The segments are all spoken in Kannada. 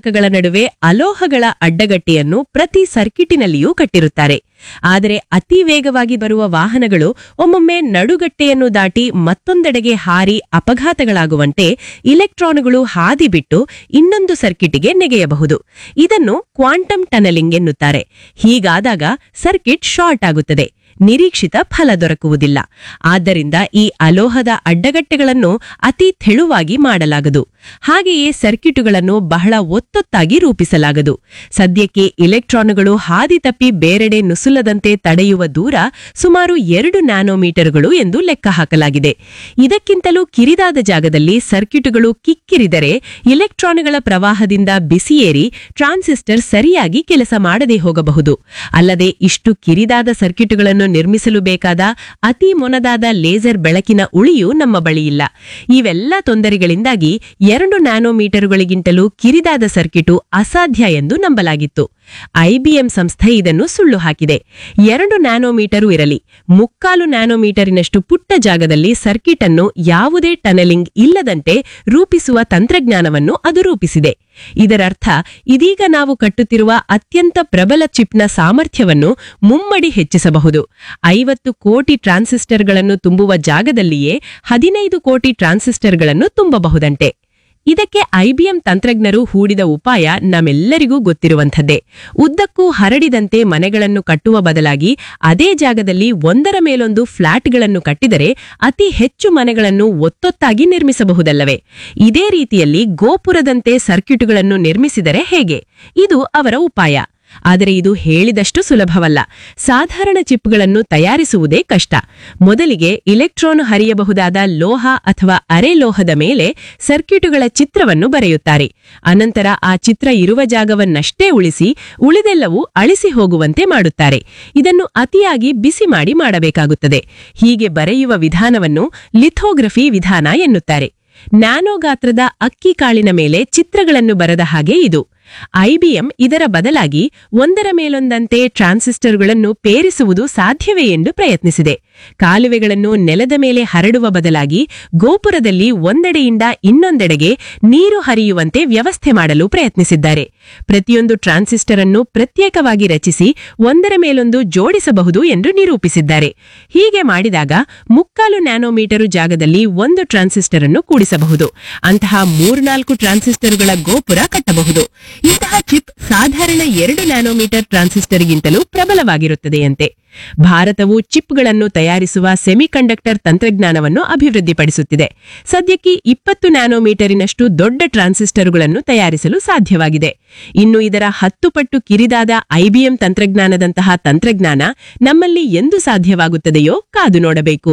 ಸಂಪರ್ಕಗಳ ನಡುವೆ ಅಲೋಹಗಳ ಅಡ್ಡಗಟ್ಟಿಯನ್ನು ಪ್ರತಿ ಸರ್ಕಿಟಿನಲ್ಲಿಯೂ ಕಟ್ಟಿರುತ್ತಾರೆ ಆದರೆ ಅತಿ ವೇಗವಾಗಿ ಬರುವ ವಾಹನಗಳು ಒಮ್ಮೊಮ್ಮೆ ನಡುಗಟ್ಟೆಯನ್ನು ದಾಟಿ ಮತ್ತೊಂದೆಡೆಗೆ ಹಾರಿ ಅಪಘಾತಗಳಾಗುವಂತೆ ಇಲೆಕ್ಟ್ರಾನುಗಳು ಹಾದಿ ಬಿಟ್ಟು ಇನ್ನೊಂದು ಸರ್ಕಿಟಿಗೆ ನೆಗೆಯಬಹುದು ಇದನ್ನು ಕ್ವಾಂಟಮ್ ಟನಲಿಂಗ್ ಎನ್ನುತ್ತಾರೆ ಹೀಗಾದಾಗ ಸರ್ಕಿಟ್ ಶಾರ್ಟ್ ಆಗುತ್ತದೆ ನಿರೀಕ್ಷಿತ ಫಲ ದೊರಕುವುದಿಲ್ಲ ಆದ್ದರಿಂದ ಈ ಅಲೋಹದ ಅಡ್ಡಗಟ್ಟೆಗಳನ್ನು ಅತಿ ತೆಳುವಾಗಿ ಮಾಡಲಾಗದು ಹಾಗೆಯೇ ಸರ್ಕಿಟುಗಳನ್ನು ಬಹಳ ಒತ್ತೊತ್ತಾಗಿ ರೂಪಿಸಲಾಗದು ಸದ್ಯಕ್ಕೆ ಇಲೆಕ್ಟ್ರಾನುಗಳು ಹಾದಿ ತಪ್ಪಿ ಬೇರೆಡೆ ನುಸುಲದಂತೆ ತಡೆಯುವ ದೂರ ಸುಮಾರು ಎರಡು ನ್ಯಾನೋಮೀಟರ್ಗಳು ಎಂದು ಲೆಕ್ಕ ಹಾಕಲಾಗಿದೆ ಇದಕ್ಕಿಂತಲೂ ಕಿರಿದಾದ ಜಾಗದಲ್ಲಿ ಸರ್ಕಿಟುಗಳು ಕಿಕ್ಕಿರಿದರೆ ಇಲೆಕ್ಟ್ರಾನುಗಳ ಪ್ರವಾಹದಿಂದ ಬಿಸಿಯೇರಿ ಟ್ರಾನ್ಸಿಸ್ಟರ್ ಸರಿಯಾಗಿ ಕೆಲಸ ಮಾಡದೇ ಹೋಗಬಹುದು ಅಲ್ಲದೆ ಇಷ್ಟು ಕಿರಿದಾದ ಸರ್ಕಿಟುಗಳನ್ನು ನಿರ್ಮಿಸಲು ಬೇಕಾದ ಅತಿ ಮೊನದಾದ ಲೇಸರ್ ಬೆಳಕಿನ ಉಳಿಯೂ ನಮ್ಮ ಬಳಿ ಇಲ್ಲ ಇವೆಲ್ಲ ತೊಂದರೆಗಳಿಂದಾಗಿ ಎರಡು ನ್ಯಾನೋಮೀಟರುಗಳಿಗಿಂತಲೂ ಕಿರಿದಾದ ಸರ್ಕಿಟು ಅಸಾಧ್ಯ ಎಂದು ನಂಬಲಾಗಿತ್ತು ಐಬಿಎಂ ಸಂಸ್ಥೆ ಇದನ್ನು ಸುಳ್ಳು ಹಾಕಿದೆ ಎರಡು ನ್ಯಾನೋಮೀಟರು ಇರಲಿ ಮುಕ್ಕಾಲು ನ್ಯಾನೋಮೀಟರಿನಷ್ಟು ಪುಟ್ಟ ಜಾಗದಲ್ಲಿ ಸರ್ಕಿಟ್ ಅನ್ನು ಯಾವುದೇ ಟನಲಿಂಗ್ ಇಲ್ಲದಂತೆ ರೂಪಿಸುವ ತಂತ್ರಜ್ಞಾನವನ್ನು ಅದು ರೂಪಿಸಿದೆ ಇದರರ್ಥ ಇದೀಗ ನಾವು ಕಟ್ಟುತ್ತಿರುವ ಅತ್ಯಂತ ಪ್ರಬಲ ಚಿಪ್ನ ಸಾಮರ್ಥ್ಯವನ್ನು ಮುಮ್ಮಡಿ ಹೆಚ್ಚಿಸಬಹುದು ಐವತ್ತು ಕೋಟಿ ಟ್ರಾನ್ಸಿಸ್ಟರ್ಗಳನ್ನು ತುಂಬುವ ಜಾಗದಲ್ಲಿಯೇ ಹದಿನೈದು ಕೋಟಿ ಟ್ರಾನ್ಸಿಸ್ಟರ್ಗಳನ್ನು ತುಂಬಬಹುದಂತೆ ಇದಕ್ಕೆ ಐಬಿಎಂ ತಂತ್ರಜ್ಞರು ಹೂಡಿದ ಉಪಾಯ ನಮ್ಮೆಲ್ಲರಿಗೂ ಗೊತ್ತಿರುವಂಥದ್ದೇ ಉದ್ದಕ್ಕೂ ಹರಡಿದಂತೆ ಮನೆಗಳನ್ನು ಕಟ್ಟುವ ಬದಲಾಗಿ ಅದೇ ಜಾಗದಲ್ಲಿ ಒಂದರ ಮೇಲೊಂದು ಫ್ಲಾಟ್ಗಳನ್ನು ಕಟ್ಟಿದರೆ ಅತಿ ಹೆಚ್ಚು ಮನೆಗಳನ್ನು ಒತ್ತೊತ್ತಾಗಿ ನಿರ್ಮಿಸಬಹುದಲ್ಲವೇ ಇದೇ ರೀತಿಯಲ್ಲಿ ಗೋಪುರದಂತೆ ಸರ್ಕ್ಯೂಟ್ಗಳನ್ನು ನಿರ್ಮಿಸಿದರೆ ಹೇಗೆ ಇದು ಅವರ ಉಪಾಯ ಆದರೆ ಇದು ಹೇಳಿದಷ್ಟು ಸುಲಭವಲ್ಲ ಸಾಧಾರಣ ಚಿಪ್ಗಳನ್ನು ತಯಾರಿಸುವುದೇ ಕಷ್ಟ ಮೊದಲಿಗೆ ಇಲೆಕ್ಟ್ರಾನ್ ಹರಿಯಬಹುದಾದ ಲೋಹ ಅಥವಾ ಅರೆ ಲೋಹದ ಮೇಲೆ ಸರ್ಕ್ಯೂಟುಗಳ ಚಿತ್ರವನ್ನು ಬರೆಯುತ್ತಾರೆ ಅನಂತರ ಆ ಚಿತ್ರ ಇರುವ ಜಾಗವನ್ನಷ್ಟೇ ಉಳಿಸಿ ಉಳಿದೆಲ್ಲವೂ ಅಳಿಸಿ ಹೋಗುವಂತೆ ಮಾಡುತ್ತಾರೆ ಇದನ್ನು ಅತಿಯಾಗಿ ಬಿಸಿ ಮಾಡಿ ಮಾಡಬೇಕಾಗುತ್ತದೆ ಹೀಗೆ ಬರೆಯುವ ವಿಧಾನವನ್ನು ಲಿಥೋಗ್ರಫಿ ವಿಧಾನ ಎನ್ನುತ್ತಾರೆ ನ್ಯಾನೋ ಗಾತ್ರದ ಅಕ್ಕಿ ಕಾಳಿನ ಮೇಲೆ ಚಿತ್ರಗಳನ್ನು ಬರೆದ ಹಾಗೆ ಇದು ಐಬಿಎಂ ಇದರ ಬದಲಾಗಿ ಒಂದರ ಮೇಲೊಂದಂತೆ ಟ್ರಾನ್ಸಿಸ್ಟರ್ಗಳನ್ನು ಪೇರಿಸುವುದು ಸಾಧ್ಯವೇ ಎಂದು ಪ್ರಯತ್ನಿಸಿದೆ ಕಾಲುವೆಗಳನ್ನು ನೆಲದ ಮೇಲೆ ಹರಡುವ ಬದಲಾಗಿ ಗೋಪುರದಲ್ಲಿ ಒಂದೆಡೆಯಿಂದ ಇನ್ನೊಂದೆಡೆಗೆ ನೀರು ಹರಿಯುವಂತೆ ವ್ಯವಸ್ಥೆ ಮಾಡಲು ಪ್ರಯತ್ನಿಸಿದ್ದಾರೆ ಪ್ರತಿಯೊಂದು ಟ್ರಾನ್ಸಿಸ್ಟರ್ ಅನ್ನು ಪ್ರತ್ಯೇಕವಾಗಿ ರಚಿಸಿ ಒಂದರ ಮೇಲೊಂದು ಜೋಡಿಸಬಹುದು ಎಂದು ನಿರೂಪಿಸಿದ್ದಾರೆ ಹೀಗೆ ಮಾಡಿದಾಗ ಮುಕ್ಕಾಲು ನ್ಯಾನೋಮೀಟರು ಜಾಗದಲ್ಲಿ ಒಂದು ಟ್ರಾನ್ಸಿಸ್ಟರ್ ಅನ್ನು ಕೂಡಿಸಬಹುದು ಅಂತಹ ಮೂರ್ನಾಲ್ಕು ಟ್ರಾನ್ಸಿಸ್ಟರ್ಗಳ ಗೋಪುರ ಕಟ್ಟಬಹುದು ಇಂತಹ ಚಿಪ್ ಸಾಧಾರಣ ಎರಡು ನ್ಯಾನೋಮೀಟರ್ ಟ್ರಾನ್ಸಿಸ್ಟರ್ಗಿಂತಲೂ ಪ್ರಬಲವಾಗಿರುತ್ತದೆಯಂತೆ ಭಾರತವು ಚಿಪ್ಗಳನ್ನು ತಯಾರಿಸುವ ಸೆಮಿಕಂಡಕ್ಟರ್ ತಂತ್ರಜ್ಞಾನವನ್ನು ಅಭಿವೃದ್ಧಿಪಡಿಸುತ್ತಿದೆ ಸದ್ಯಕ್ಕೆ ಇಪ್ಪತ್ತು ನ್ಯಾನೋಮೀಟರಿನಷ್ಟು ದೊಡ್ಡ ಟ್ರಾನ್ಸಿಸ್ಟರ್ಗಳನ್ನು ತಯಾರಿಸಲು ಸಾಧ್ಯವಾಗಿದೆ ಇನ್ನು ಇದರ ಹತ್ತು ಪಟ್ಟು ಕಿರಿದಾದ ಐಬಿಎಂ ತಂತ್ರಜ್ಞಾನದಂತಹ ತಂತ್ರಜ್ಞಾನ ನಮ್ಮಲ್ಲಿ ಎಂದು ಸಾಧ್ಯವಾಗುತ್ತದೆಯೋ ಕಾದು ನೋಡಬೇಕು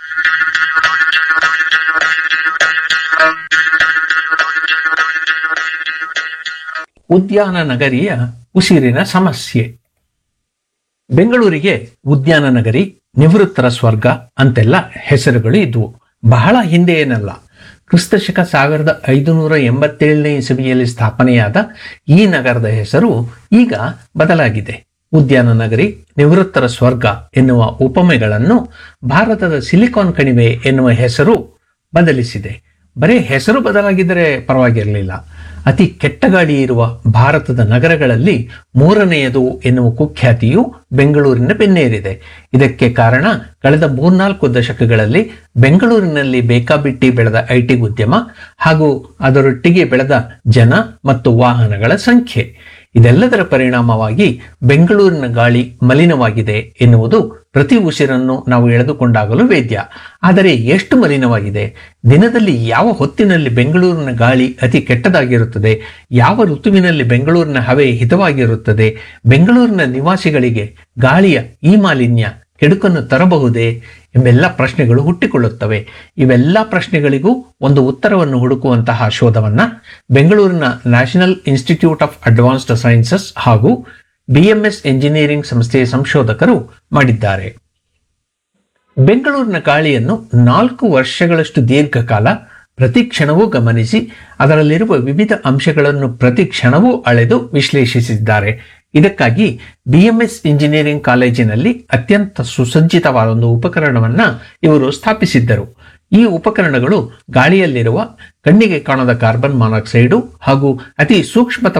ಉದ್ಯಾನ ನಗರಿಯ ಉಸಿರಿನ ಸಮಸ್ಯೆ ಬೆಂಗಳೂರಿಗೆ ಉದ್ಯಾನ ನಗರಿ ನಿವೃತ್ತರ ಸ್ವರ್ಗ ಅಂತೆಲ್ಲ ಹೆಸರುಗಳು ಇದ್ವು ಬಹಳ ಹಿಂದೆ ಏನಲ್ಲ ಕ್ರಿಸ್ತಶಕ ಸಾವಿರದ ಐದುನೂರ ಎಂಬತ್ತೇಳನೇ ಇಸವಿಯಲ್ಲಿ ಸ್ಥಾಪನೆಯಾದ ಈ ನಗರದ ಹೆಸರು ಈಗ ಬದಲಾಗಿದೆ ಉದ್ಯಾನ ನಗರಿ ನಿವೃತ್ತರ ಸ್ವರ್ಗ ಎನ್ನುವ ಉಪಮೆಗಳನ್ನು ಭಾರತದ ಸಿಲಿಕಾನ್ ಕಣಿವೆ ಎನ್ನುವ ಹೆಸರು ಬದಲಿಸಿದೆ ಬರೀ ಹೆಸರು ಬದಲಾಗಿದ್ದರೆ ಪರವಾಗಿರಲಿಲ್ಲ ಅತಿ ಕೆಟ್ಟ ಗಾಳಿ ಇರುವ ಭಾರತದ ನಗರಗಳಲ್ಲಿ ಮೂರನೆಯದು ಎನ್ನುವ ಕುಖ್ಯಾತಿಯು ಬೆಂಗಳೂರಿನ ಬೆನ್ನೇರಿದೆ ಇದಕ್ಕೆ ಕಾರಣ ಕಳೆದ ಮೂರ್ನಾಲ್ಕು ದಶಕಗಳಲ್ಲಿ ಬೆಂಗಳೂರಿನಲ್ಲಿ ಬೇಕಾಬಿಟ್ಟಿ ಬೆಳೆದ ಐಟಿ ಉದ್ಯಮ ಹಾಗೂ ಅದರೊಟ್ಟಿಗೆ ಬೆಳೆದ ಜನ ಮತ್ತು ವಾಹನಗಳ ಸಂಖ್ಯೆ ಇದೆಲ್ಲದರ ಪರಿಣಾಮವಾಗಿ ಬೆಂಗಳೂರಿನ ಗಾಳಿ ಮಲಿನವಾಗಿದೆ ಎನ್ನುವುದು ಪ್ರತಿ ಉಸಿರನ್ನು ನಾವು ಎಳೆದುಕೊಂಡಾಗಲೂ ವೇದ್ಯ ಆದರೆ ಎಷ್ಟು ಮಲಿನವಾಗಿದೆ ದಿನದಲ್ಲಿ ಯಾವ ಹೊತ್ತಿನಲ್ಲಿ ಬೆಂಗಳೂರಿನ ಗಾಳಿ ಅತಿ ಕೆಟ್ಟದಾಗಿರುತ್ತದೆ ಯಾವ ಋತುವಿನಲ್ಲಿ ಬೆಂಗಳೂರಿನ ಹವೆ ಹಿತವಾಗಿರುತ್ತದೆ ಬೆಂಗಳೂರಿನ ನಿವಾಸಿಗಳಿಗೆ ಗಾಳಿಯ ಈ ಮಾಲಿನ್ಯ ಕೆಡುಕನ್ನು ತರಬಹುದೇ ಎಂಬೆಲ್ಲ ಪ್ರಶ್ನೆಗಳು ಹುಟ್ಟಿಕೊಳ್ಳುತ್ತವೆ ಇವೆಲ್ಲ ಪ್ರಶ್ನೆಗಳಿಗೂ ಒಂದು ಉತ್ತರವನ್ನು ಹುಡುಕುವಂತಹ ಶೋಧವನ್ನ ಬೆಂಗಳೂರಿನ national institute of advanced sciences ಹಾಗೂ ಬಿಎಂಎಸ್ ಎಂಜಿನಿಯರಿಂಗ್ ಸಂಸ್ಥೆಯ ಸಂಶೋಧಕರು ಮಾಡಿದ್ದಾರೆ ಬೆಂಗಳೂರಿನ ಗಾಳಿಯನ್ನು ನಾಲ್ಕು ವರ್ಷಗಳಷ್ಟು ದೀರ್ಘಕಾಲ ಪ್ರತಿ ಕ್ಷಣವೂ ಗಮನಿಸಿ ಅದರಲ್ಲಿರುವ ವಿವಿಧ ಅಂಶಗಳನ್ನು ಪ್ರತಿ ಕ್ಷಣವೂ ಅಳೆದು ವಿಶ್ಲೇಷಿಸಿದ್ದಾರೆ ಇದಕ್ಕಾಗಿ ಬಿಎಂಎಸ್ ಇಂಜಿನಿಯರಿಂಗ್ ಕಾಲೇಜಿನಲ್ಲಿ ಅತ್ಯಂತ ಸುಸಜ್ಜಿತವಾದ ಒಂದು ಉಪಕರಣವನ್ನ ಇವರು ಸ್ಥಾಪಿಸಿದ್ದರು ಈ ಉಪಕರಣಗಳು ಗಾಳಿಯಲ್ಲಿರುವ ಕಣ್ಣಿಗೆ ಕಾಣದ ಕಾರ್ಬನ್ ಮಾನಾಕ್ಸೈಡು ಹಾಗೂ ಅತಿ ಸೂಕ್ಷ್ಮ